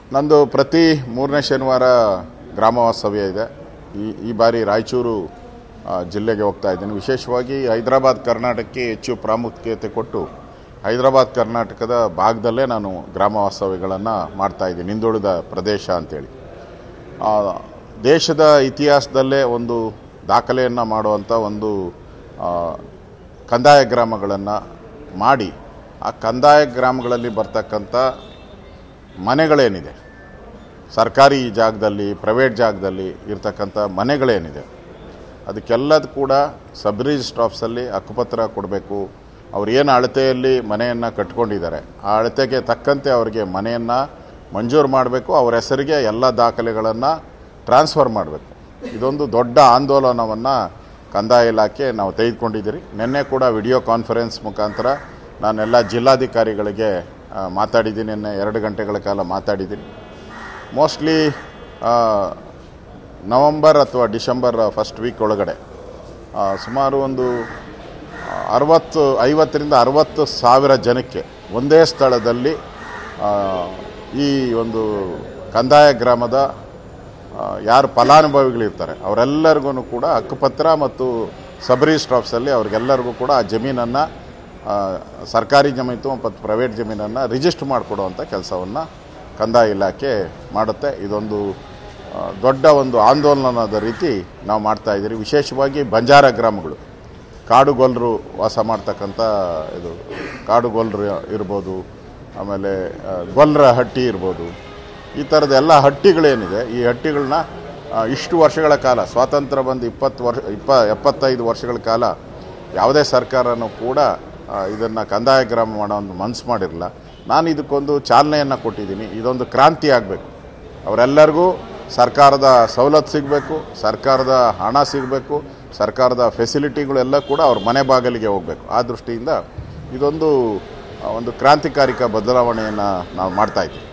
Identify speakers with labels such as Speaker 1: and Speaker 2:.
Speaker 1: ನಂದು ಪ್ರತಿ ಮೂರನೇ ಶನಿವಾರ ಗ್ರಾಮ ವಾಸ್ತವ್ಯ ಇದೆ ಈ ಈ ಬಾರಿ ರಾಯಚೂರು ಆ, ಜಿಲ್ಲೆಗೆ ಹೋಗ್ತಾ ಇದ್ದೀನಿ ವಿಶೇಷವಾಗಿ ಹೈದರಾಬಾದ್ ಕರ್ನಾಟಕಕ್ಕೆ ಹೆಚ್ಚು ಪ್ರಾಮುಖ್ಯತೆ ಕೊಟ್ಟು ಹೈದರಾಬಾದ್ ಕರ್ನಾಟಕದ ಭಾಗದಲ್ಲೇ ನಾನು ಗ್ರಾಮ ವಾಸ್ತವ್ಯಗಳನ್ನು ಮಾಡ್ತಾ ಇದ್ದೀನಿ ಹಿಂದುಳಿದ ಪ್ರದೇಶ ಅಂತೇಳಿ ಆ, ದೇಶದ ಇತಿಹಾಸದಲ್ಲೇ ಒಂದು ದಾಖಲೆಯನ್ನು ಮಾಡುವಂಥ ಒಂದು ಆ, ಕಂದಾಯ ಗ್ರಾಮಗಳನ್ನು ಮಾಡಿ ಆ ಕಂದಾಯ ಗ್ರಾಮಗಳಲ್ಲಿ ಬರ್ತಕ್ಕಂಥ ಮನೆಗಳೇನಿದೆ ಸರ್ಕಾರಿ ಜಾಗದಲ್ಲಿ ಪ್ರೈವೇಟ್ ಜಾಗದಲ್ಲಿ ಇರ್ತಕ್ಕಂಥ ಮನೆಗಳೇನಿದೆ ಅದಕ್ಕೆಲ್ಲದು ಕೂಡ ಸಬ್ ರಿಜಿಸ್ಟರ್ ಆಫೀಸಲ್ಲಿ ಹಕ್ಕುಪತ್ರ ಕೊಡಬೇಕು ಅವ್ರು ಏನು ಅಳತೆಯಲ್ಲಿ ಮನೆಯನ್ನು ಕಟ್ಕೊಂಡಿದ್ದಾರೆ ಆ ಅಳತೆಗೆ ತಕ್ಕಂತೆ ಅವರಿಗೆ ಮನೆಯನ್ನು ಮಂಜೂರು ಮಾಡಬೇಕು ಅವ್ರ ಹೆಸರಿಗೆ ಎಲ್ಲ ದಾಖಲೆಗಳನ್ನು ಟ್ರಾನ್ಸ್ಫರ್ ಮಾಡಬೇಕು ಇದೊಂದು ದೊಡ್ಡ ಆಂದೋಲನವನ್ನು ಕಂದಾಯ ಇಲಾಖೆ ನಾವು ತೆಗೆದುಕೊಂಡಿದ್ದೀರಿ ನಿನ್ನೆ ಕೂಡ ವಿಡಿಯೋ ಕಾನ್ಫರೆನ್ಸ್ ಮುಖಾಂತರ ನಾನೆಲ್ಲ ಜಿಲ್ಲಾಧಿಕಾರಿಗಳಿಗೆ ಆ, ಮಾತಾಡಿದ್ದೀನಿ ನಿನ್ನೆ ಎರಡು ಗಂಟೆಗಳ ಕಾಲ ಮಾತಾಡಿದ್ದೀನಿ ಮೋಸ್ಟ್ಲಿ ನವಂಬರ್ ಅಥವಾ ಡಿಸೆಂಬರ್ ಫಸ್ಟ್ ವೀಕ್ ಒಳಗಡೆ ಆ, ಸುಮಾರು ಒಂದು ಆ, ಅರವತ್ತು ಐವತ್ತರಿಂದ ಅರವತ್ತು ಸಾವಿರ ಜನಕ್ಕೆ ಒಂದೇ ಸ್ಥಳದಲ್ಲಿ ಆ, ಈ ಒಂದು ಕಂದಾಯ ಗ್ರಾಮದ ಆ, ಯಾರು ಫಲಾನುಭವಿಗಳಿರ್ತಾರೆ ಅವರೆಲ್ಲರಿಗೂ ಕೂಡ ಹಕ್ಕುಪತ್ರ ಮತ್ತು ಸಬ್ ರಿಜಿಸ್ಟರ್ ಆಫೀಸಲ್ಲಿ ಅವ್ರಿಗೆಲ್ಲರಿಗೂ ಕೂಡ ಆ ಜಮೀನನ್ನು ಸರ್ಕಾರಿ ಜಮೀನು ಮತ್ತು ಪ್ರೈವೇಟ್ ಜಮೀನನ್ನು ರಿಜಿಸ್ಟರ್ ಮಾಡಿಕೊಡುವಂಥ ಕೆಲಸವನ್ನು ಕಂದಾಯ ಇಲಾಖೆ ಮಾಡುತ್ತೆ ಇದೊಂದು ಆ, ದೊಡ್ಡ ಒಂದು ಆಂದೋಲನದ ರೀತಿ ನಾವು ಮಾಡ್ತಾ ಇದ್ದೀರಿ ವಿಶೇಷವಾಗಿ ಬಂಜಾರ ಗ್ರಾಮಗಳು ಕಾಡುಗೊಲ್ಲರು ವಾಸ ಮಾಡ್ತಕ್ಕಂಥ ಇದು ಕಾಡುಗೊಲ್ಲರು ಇರ್ಬೋದು ಆಮೇಲೆ ಆ, ಗೊಲ್ಲರ ಹಟ್ಟಿ ಇರ್ಬೋದು ಈ ಥರದ ಎಲ್ಲ ಹಟ್ಟಿಗಳೇನಿದೆ ಈ ಹಟ್ಟಿಗಳನ್ನ ಆ, ಇಷ್ಟು ವರ್ಷಗಳ ಕಾಲ ಸ್ವಾತಂತ್ರ್ಯ ಬಂದು ಇಪ್ಪತ್ತು ವರ್ಷ ಇಪ್ಪ ಎಪ್ಪತ್ತೈದು ವರ್ಷಗಳ ಕಾಲ ಯಾವುದೇ ಸರ್ಕಾರನೂ ಕೂಡ ಇದನ್ನು ಕಂದಾಯ ಗ್ರಾಮ ಮಾಡೋ ಒಂದು ಮನಸ್ಸು ಮಾಡಿರಲಿಲ್ಲ ನಾನು ಇದಕ್ಕೊಂದು ಚಾಲನೆಯನ್ನು ಕೊಟ್ಟಿದ್ದೀನಿ ಇದೊಂದು ಕ್ರಾಂತಿ ಆಗಬೇಕು ಅವರೆಲ್ಲರಿಗೂ ಸರ್ಕಾರದ ಸವಲತ್ತು ಸಿಗಬೇಕು ಸರ್ಕಾರದ ಹಣ ಸಿಗಬೇಕು ಸರ್ಕಾರದ ಫೆಸಿಲಿಟಿಗಳೆಲ್ಲ ಕೂಡ ಅವ್ರ ಮನೆ ಬಾಗಿಲಿಗೆ ಹೋಗಬೇಕು ಆ ದೃಷ್ಟಿಯಿಂದ ಇದೊಂದು ಆ, ಒಂದು ಕ್ರಾಂತಿಕಾರಿಕ ಬದಲಾವಣೆಯನ್ನು ನಾವು ಮಾಡ್ತಾ ಇದ್ದೀವಿ